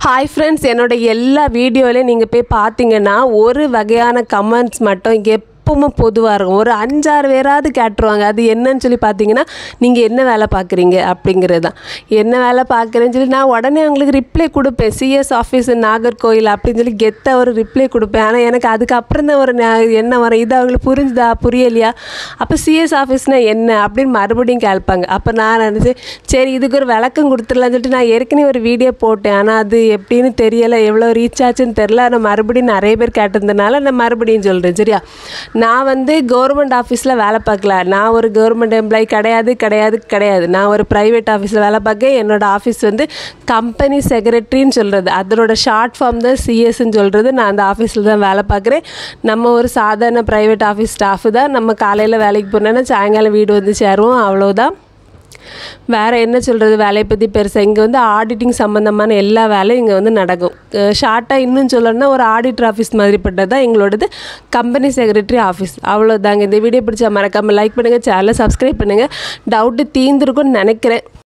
hi friends என்னோட எல்லா வீடியோலையும் நீங்கள் போய் பார்த்தீங்கன்னா ஒரு வகையான கமெண்ட்ஸ் மட்டும் எப்பவும் பொதுவாக இருக்கும் ஒரு அஞ்சாறு பேராவது கேட்டுருவாங்க அது என்னன்னு சொல்லி பார்த்தீங்கன்னா நீங்கள் என்ன வேலை பார்க்குறீங்க அப்படிங்கிறது தான் என்ன வேலை பார்க்குறேன்னு சொல்லி நான் உடனே அவங்களுக்கு ரிப்ளை கொடுப்பேன் சிஎஸ் ஆஃபீஸ் நாகர்கோயில் அப்படின்னு சொல்லி கெத்தாக ஒரு ரிப்ளை கொடுப்பேன் ஆனால் எனக்கு அதுக்கப்புறம் தான் ஒரு ந- என்ன வரும் இது அவங்களுக்கு புரிஞ்சுதா புரியலையா அப்போ சிஎஸ் ஆஃபீஸ்னால் என்ன அப்படின்னு மறுபடியும் கேட்பாங்க அப்போ நான் நினச்சேன் சரி இதுக்கு ஒரு விளக்கம் கொடுத்துடலாம்னு சொல்லிட்டு நான் ஏற்கனவே ஒரு வீடியோ போட்டேன் ஆனால் அது எப்படின்னு தெரியலை எவ்வளோ ரீச் ஆச்சுன்னு தெரில ஆனால் மறுபடியும் நிறைய பேர் கேட்டிருந்தனால நான் மறுபடியும் சொல்கிறேன் சரியா நான் வந்து கவர்மெண்ட் ஆஃபீஸில் வேலை பார்க்கல நான் ஒரு கவர்மெண்ட் எம்ப்ளாயி கிடையாது கிடையாது கிடையாது நான் ஒரு ப்ரைவேட் ஆஃபீஸில் வேலை பார்க்க என்னோட ஆஃபீஸ் வந்து கம்பெனி செக்ரட்டரின்னு சொல்கிறது அதனோட ஷார்ட் ஃபார்ம் தான் சிஎஸ்ன்னு சொல்கிறது நான் அந்த ஆஃபீஸில் தான் வேலை பார்க்குறேன் நம்ம ஒரு சாதாரண ப்ரைவேட் ஆஃபீஸ் ஸ்டாஃபு தான் நம்ம காலையில் வேலைக்கு போனோன்னா சாயங்காலம் வீடு வந்து சேருவோம் அவ்வளோதான் வேறு என்ன சொல்கிறது வேலையை பற்றி பெருசாக இங்கே வந்து ஆடிட்டிங் சம்மந்தமான எல்லா வேலையும் இங்கே வந்து நடக்கும் ஷார்ட்டாக இன்னும் சொல்லணும்னா ஒரு ஆடிட்டர் ஆஃபீஸ் மாதிரிப்பட்டது தான் எங்களோடது கம்பெனி செக்ரட்டரி ஆஃபீஸ் அவ்வளோதாங்க இந்த வீடியோ பிடிச்சா மறக்காமல் லைக் பண்ணுங்கள் சேனலை சப்ஸ்கிரைப் பண்ணுங்கள் டவுட்டு தீர்ந்துருக்கும்னு நினைக்கிறேன்